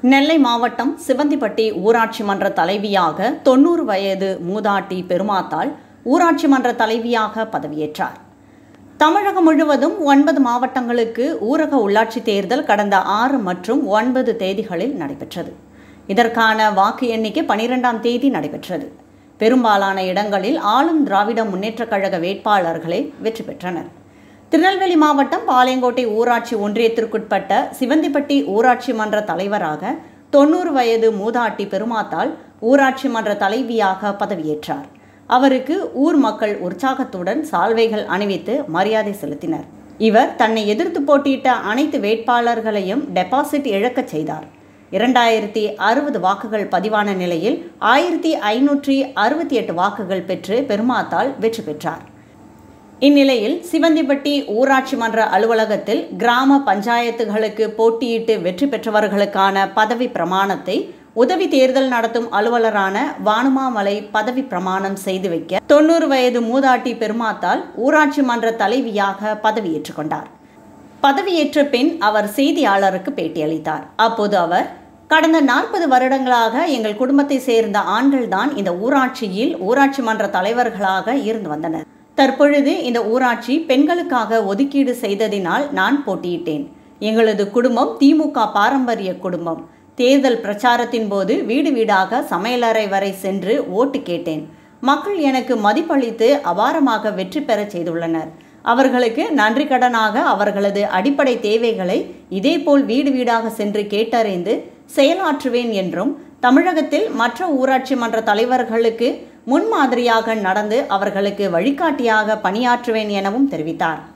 நெல்லை மாவட்டம் சிவந்திப்பட்டி ஊராட்சி மன்ற தலைவியாக தொண்ணூறு வயது மூதாட்டி பெருமாத்தாள் ஊராட்சி மன்ற தலைவியாக பதவியேற்றார் தமிழகம் முழுவதும் ஒன்பது மாவட்டங்களுக்கு ஊரக உள்ளாட்சி தேர்தல் கடந்த ஆறு மற்றும் ஒன்பது தேதிகளில் நடைபெற்றது இதற்கான வாக்கு எண்ணிக்கை பனிரெண்டாம் தேதி நடைபெற்றது பெரும்பாலான இடங்களில் ஆளும் திராவிட முன்னேற்றக் கழக வேட்பாளர்களே வெற்றி பெற்றனர் திருநெல்வேலி மாவட்டம் பாளையங்கோட்டை ஊராட்சி ஒன்றியத்திற்குட்பட்ட சிவந்திப்பட்டி ஊராட்சி மன்ற தலைவராக தொண்ணூறு வயது மூதாட்டி பெருமாத்தாள் ஊராட்சி மன்ற தலைவியாக பதவியேற்றார் அவருக்கு ஊர் மக்கள் உற்சாகத்துடன் சால்வைகள் அணிவித்து மரியாதை செலுத்தினர் இவர் தன்னை எதிர்த்து போட்டியிட்ட அனைத்து வேட்பாளர்களையும் டெபாசிட் இழக்கச் செய்தார் இரண்டாயிரத்தி அறுபது வாக்குகள் பதிவான நிலையில் ஆயிரத்தி ஐநூற்றி அறுபத்தி எட்டு வாக்குகள் பெற்று பெருமாத்தாள் வெற்றி பெற்றார் இந்நிலையில் சிவந்திப்பட்டி ஊராட்சி மன்ற அலுவலகத்தில் கிராம பஞ்சாயத்துகளுக்கு போட்டியிட்டு வெற்றி பெற்றவர்களுக்கான பதவி பிரமாணத்தை உதவி தேர்தல் நடத்தும் அலுவலரான வானுமாமலை பதவி பிரமாணம் செய்து வைக்க தொண்ணூறு வயது மூதாட்டி பெருமாத்தால் ஊராட்சி மன்ற தலைவியாக பதவியேற்றுக் கொண்டார் பதவியேற்ற பின் அவர் செய்தியாளருக்கு பேட்டியளித்தார் அப்போது அவர் கடந்த நாற்பது வருடங்களாக எங்கள் குடும்பத்தை சேர்ந்த ஆண்கள்தான் இந்த ஊராட்சியில் ஊராட்சி மன்ற தலைவர்களாக இருந்து வந்தனர் தற்பொழுது இந்த ஊராட்சி பெண்களுக்காக ஒதுக்கீடு செய்ததினால் நான் போட்டியிட்டேன் எங்களது குடும்பம் திமுக பாரம்பரிய குடும்பம் தேர்தல் பிரச்சாரத்தின் போது வீடு வீடாக சமையலறை வரை சென்று ஓட்டு கேட்டேன் மக்கள் எனக்கு மதிப்பளித்து அபாரமாக வெற்றி பெறச் செய்துள்ளனர் அவர்களுக்கு நன்றி கடனாக அவர்களது அடிப்படை தேவைகளை இதேபோல் வீடு வீடாக சென்று கேட்டறிந்து செயலாற்றுவேன் என்றும் தமிழகத்தில் மற்ற ஊராட்சி மன்ற தலைவர்களுக்கு முன்மாதிரியாக நடந்து அவர்களுக்கு வழிகாட்டியாக பணியாற்றுவேன் எனவும் தெரிவித்தார்